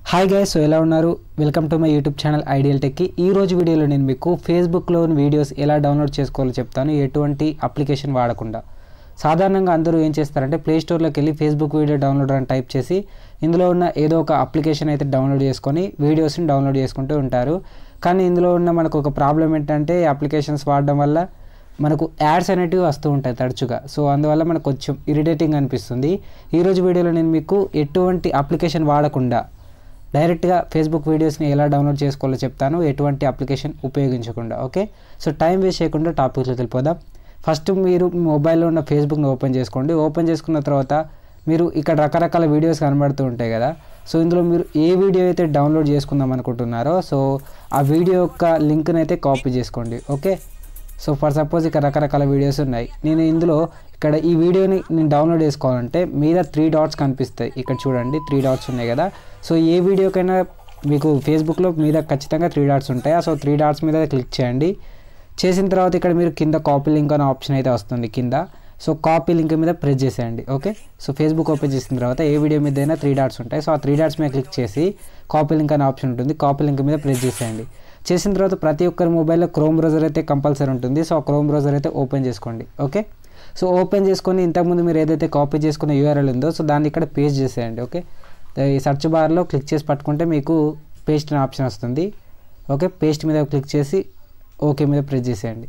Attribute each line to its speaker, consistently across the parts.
Speaker 1: hi guys so ఎలా ఉన్నారు welcome to my YouTube channel Ideal Techie ఈ రోజు వీడియోలో నేను మీకు ఫేస్బుక్లో వీడియోస్ ఎలా డౌన్లోడ్ చేసుకోవాలో చెప్తాను ఎటువంటి అప్లికేషన్ వాడకుండా సాధారణంగా అందరూ ఏం చేస్తారంటే ప్లే స్టోర్లోకి వెళ్ళి ఫేస్బుక్ వీడియో డౌన్లోడర్ అని టైప్ చేసి ఇందులో ఉన్న ఏదో ఒక అప్లికేషన్ అయితే డౌన్లోడ్ చేసుకొని వీడియోస్ని డౌన్లోడ్ చేసుకుంటూ ఉంటారు కానీ ఇందులో ఉన్న మనకు ఒక ప్రాబ్లం ఏంటంటే అప్లికేషన్స్ వాడడం వల్ల మనకు యాడ్స్ అనేటివి వస్తూ ఉంటాయి తరచుగా సో అందువల్ల మనకు కొంచెం ఇరిటేటింగ్ అనిపిస్తుంది ఈరోజు వీడియోలో నేను మీకు ఎటువంటి అప్లికేషన్ వాడకుండా డైరెక్ట్గా ఫేస్బుక్ వీడియోస్ని ఎలా డౌన్లోడ్ చేసుకోవాలో చెప్తాను ఎటువంటి అప్లికేషన్ ఉపయోగించకుండా ఓకే సో టైం వేస్ట్ చేయకుండా టాపిక్లో వెళ్ళిపోదాం ఫస్ట్ మీరు మీ మొబైల్లో ఉన్న ఫేస్బుక్ని ఓపెన్ చేసుకోండి ఓపెన్ చేసుకున్న తర్వాత మీరు ఇక్కడ రకరకాల వీడియోస్ కనబడుతూ ఉంటాయి కదా సో ఇందులో మీరు ఏ వీడియో అయితే డౌన్లోడ్ చేసుకుందాం అనుకుంటున్నారో సో ఆ వీడియో యొక్క లింక్ని అయితే కాపీ చేసుకోండి ఓకే సో ఫర్ సపోజ్ ఇక్కడ రకరకాల వీడియోస్ ఉన్నాయి నేను ఇందులో ఇక్కడ ఈ వీడియోని నేను డౌన్లోడ్ చేసుకోవాలంటే మీద త్రీ డాట్స్ కనిపిస్తాయి ఇక్కడ చూడండి త్రీ డాట్స్ ఉన్నాయి కదా సో ఏ వీడియోకైనా మీకు ఫేస్బుక్లో మీద ఖచ్చితంగా త్రీ డాట్స్ ఉంటాయి సో త్రీ డాట్స్ మీద క్లిక్ చేయండి చేసిన తర్వాత ఇక్కడ మీరు కింద కాపీ లింక్ అనే ఆప్షన్ అయితే వస్తుంది కింద సో కాపీ లింక్ మీద ప్రెస్ చేసేయండి ఓకే సో ఫేస్బుక్ ఓపెన్ చేసిన తర్వాత ఏ వీడియో మీద అయినా త్రీ డాట్స్ ఉంటాయి సో ఆ త్రీ డాట్స్ మీద క్లిక్ చేసి కాపీ లింక్ అనే ఆప్షన్ ఉంటుంది కాపీ లింక్ మీద ప్రెస్ చేసేయండి చేసిన తర్వాత ప్రతి ఒక్కరి మొబైల్లో క్రోమ్ బ్రౌజర్ అయితే కంపల్సరీ ఉంటుంది సో ఆ క్రోమ్ బ్రౌజర్ అయితే ఓపెన్ చేసుకోండి ఓకే సో ఓపెన్ చేసుకొని ఇంతకుముందు మీరు ఏదైతే కాపీ చేసుకున్న యూఆర్ఎల్ ఉందో సో దాన్ని ఇక్కడ పేస్ట్ చేసేయండి ఓకే ఈ సెర్చ్ బార్లో క్లిక్ చేసి పట్టుకుంటే మీకు పేస్ట్ అనే ఆప్షన్ వస్తుంది ఓకే పేస్ట్ మీద క్లిక్ చేసి ఓకే మీద ప్రెస్ చేసేయండి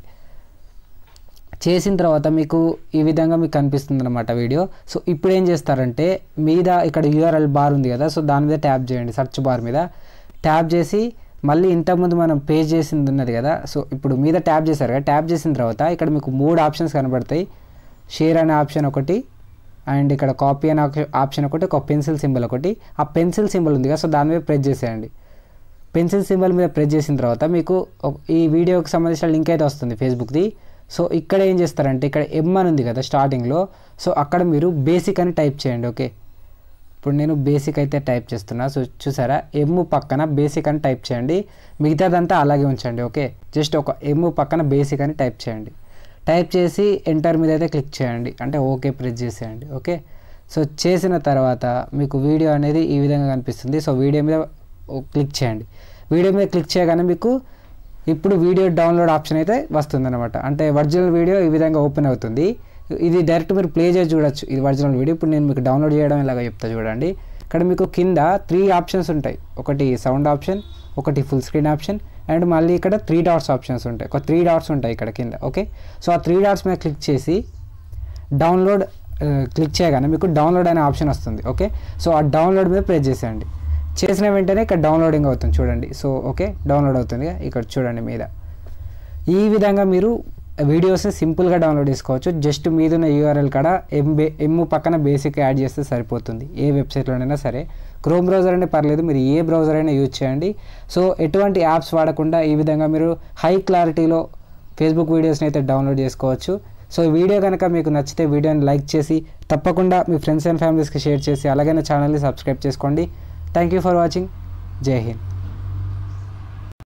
Speaker 1: చేసిన తర్వాత మీకు ఈ విధంగా మీకు కనిపిస్తుంది అనమాట వీడియో సో ఇప్పుడు ఏం చేస్తారంటే మీద ఇక్కడ యూఆర్ఎల్ బార్ ఉంది కదా సో దాని మీద ట్యాప్ చేయండి సెర్చ్ బార్ మీద ట్యాప్ చేసి మళ్ళీ ఇంతకుముందు మనం పేజ్ చేసింది ఉన్నది కదా సో ఇప్పుడు మీద ట్యాప్ చేశారు కదా ట్యాప్ చేసిన తర్వాత ఇక్కడ మీకు మూడు ఆప్షన్స్ కనబడతాయి షేర్ అనే ఆప్షన్ ఒకటి అండ్ ఇక్కడ కాపీ అనే ఆప్షన్ ఒకటి ఒక పెన్సిల్ సింబల్ ఒకటి ఆ పెన్సిల్ సింబల్ ఉంది కదా సో దాని మీద ప్రెస్ చేసేయండి పెన్సిల్ సింబల్ మీద ప్రెస్ చేసిన తర్వాత మీకు ఈ వీడియోకి సంబంధించిన లింక్ అయితే వస్తుంది ఫేస్బుక్ది సో ఇక్కడ ఏం చేస్తారంటే ఇక్కడ ఎం అని ఉంది కదా స్టార్టింగ్లో సో అక్కడ మీరు బేసిక్ అని టైప్ చేయండి ఓకే ఇప్పుడు నేను బేసిక్ అయితే టైప్ చేస్తున్నా సో చూసారా ఎమ్ పక్కన బేసిక్ అని టైప్ చేయండి మిగతాదంతా అలాగే ఉంచండి ఓకే జస్ట్ ఒక ఎమ్ పక్కన బేసిక్ అని టైప్ చేయండి టైప్ చేసి ఎంటర్ మీద అయితే క్లిక్ చేయండి అంటే ఓకే ప్రెస్ చేసేయండి ఓకే సో చేసిన తర్వాత మీకు వీడియో అనేది ఈ విధంగా కనిపిస్తుంది సో వీడియో మీద క్లిక్ చేయండి వీడియో మీద క్లిక్ చేయగానే మీకు ఇప్పుడు వీడియో డౌన్లోడ్ ఆప్షన్ అయితే వస్తుందన్నమాట అంటే ఒరిజినల్ వీడియో ఈ విధంగా ఓపెన్ అవుతుంది ఇది డైరెక్ట్ మీరు ప్లే చేసి చూడొచ్చు ఇది ఒరిజినల్ వీడియో ఇప్పుడు నేను మీకు డౌన్లోడ్ చేయడం ఇలాగ చెప్తా చూడండి ఇక్కడ మీకు కింద త్రీ ఆప్షన్స్ ఉంటాయి ఒకటి సౌండ్ ఆప్షన్ ఒకటి ఫుల్ స్క్రీన్ ఆప్షన్ అండ్ మళ్ళీ ఇక్కడ త్రీ డాట్స్ ఆప్షన్స్ ఉంటాయి ఒక త్రీ డాట్స్ ఉంటాయి ఇక్కడ కింద ఓకే సో ఆ త్రీ డాట్స్ మీద క్లిక్ చేసి డౌన్లోడ్ క్లిక్ చేయగానే మీకు డౌన్లోడ్ అనే ఆప్షన్ వస్తుంది ఓకే సో ఆ డౌన్లోడ్ మీద ప్రెస్ చేసేయండి చేసిన వెంటనే ఇక్కడ డౌన్లోడింగ్ అవుతుంది చూడండి సో ఓకే డౌన్లోడ్ అవుతుంది ఇక్కడ చూడండి మీద ఈ విధంగా మీరు వీడియోస్ని సింపుల్గా డౌన్లోడ్ చేసుకోవచ్చు జస్ట్ మీదున్న యూఆర్ఎల్ కాడ ఎంబే ఎమ్ పక్కన బేసిక్ యాడ్ చేస్తే సరిపోతుంది ఏ వెబ్సైట్లోనైనా సరే క్రోమ్ బ్రౌజర్ అయినా పర్లేదు మీరు ఏ బ్రౌజర్ అయినా యూజ్ చేయండి సో ఎటువంటి యాప్స్ వాడకుండా ఈ విధంగా మీరు హై క్లారిటీలో ఫేస్బుక్ వీడియోస్ని అయితే డౌన్లోడ్ చేసుకోవచ్చు సో ఈ వీడియో కనుక మీకు నచ్చితే వీడియోని లైక్ చేసి తప్పకుండా మీ ఫ్రెండ్స్ అండ్ ఫ్యామిలీస్కి షేర్ చేసి అలాగే నా ఛానల్ని సబ్స్క్రైబ్ చేసుకోండి థ్యాంక్ యూ ఫర్ వాచింగ్ జై హింద్